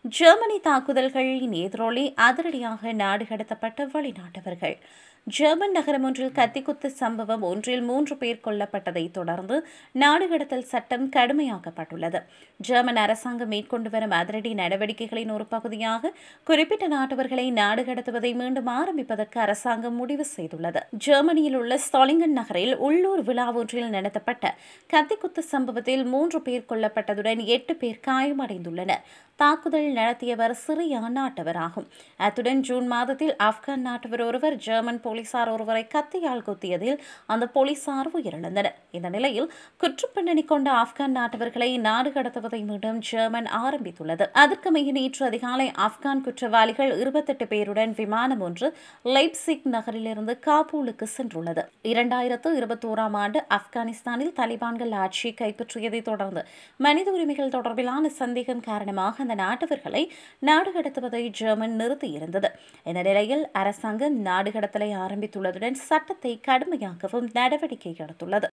Germany தாக்குதல்களின் எதிரொலி அதிரடியாக நாடு கடத்தப்பட்ட வெளிநாட்டவர்கள் ஜெர்மன் நகரம் ஒன்றில் கத்திக்குத்து சம்பவம் ஒன்றில் மூன்று பேர் கொல்லப்பட்டதை தொடர்ந்து நாடு கடத்தல் சட்டம் கடுமையாக்கப்பட்டுள்ளது ஜெர்மன் அரசாங்கம் மேற்கொண்டு வரும் அதிரடி நடவடிக்கைகளின் ஒரு பகுதியாக குறிப்பிட்ட நாட்டவர்களை நாடு கடத்துவதை மீண்டும் ஆரம்பிப்பதற்கு அரசாங்கம் முடிவு செய்துள்ளது ஜெர்மனியில் உள்ள ஸ்டாலிங்கன் நகரில் உள்ளூர் விழா ஒன்றில் நடத்தப்பட்ட கத்திக்குத்து சம்பவத்தில் மூன்று பேர் கொல்லப்பட்டதுடன் எட்டு பேர் காயமடைந்துள்ளனர் தாக்குதல் நடத்தியவர் சிறிய நாட்டவராகும் அத்துடன் ஜூன் மாதத்தில் ஆப்கான் நாட்டவர் ஒருவர் ஜெர்மன் போலீசார் ஒருவரை கத்தியால் குத்தியதில் அந்த போலீசார் உயிரிழந்தனர் இந்த நிலையில் குற்றப்பின்னணி கொண்ட ஆப்கான் நாட்டவர்களை நாடு கடத்துவதை மீண்டும் ஜெர்மன் ஆரம்பித்துள்ளது அதற்கமைய நேற்று அதிகாலை ஆப்கான் குற்றவாளிகள் இருபத்தெட்டு பேருடன் விமானம் ஒன்று லைப்சிக் நகரிலிருந்து காபூலுக்கு சென்றுள்ளது இரண்டாயிரத்து இருபத்தோராம் ஆண்டு ஆப்கானிஸ்தானில் தலிபான்கள் ஆட்சியை கைப்பற்றியதை தொடர்ந்து மனித உரிமைகள் தொடர்பிலான சந்தேகம் காரணமாக அந்த நாட்டவர்களை நாடு கடத்துவதை ஜெர்மன் நிறுத்தியிருந்தது இந்த நிலையில் அரசாங்கம் நாடு கடத்தலை ஆரம்பித்துள்ளதுடன் சட்டத்தை கடுமையாக்கவும் நடவடிக்கை எடுத்துள்ளது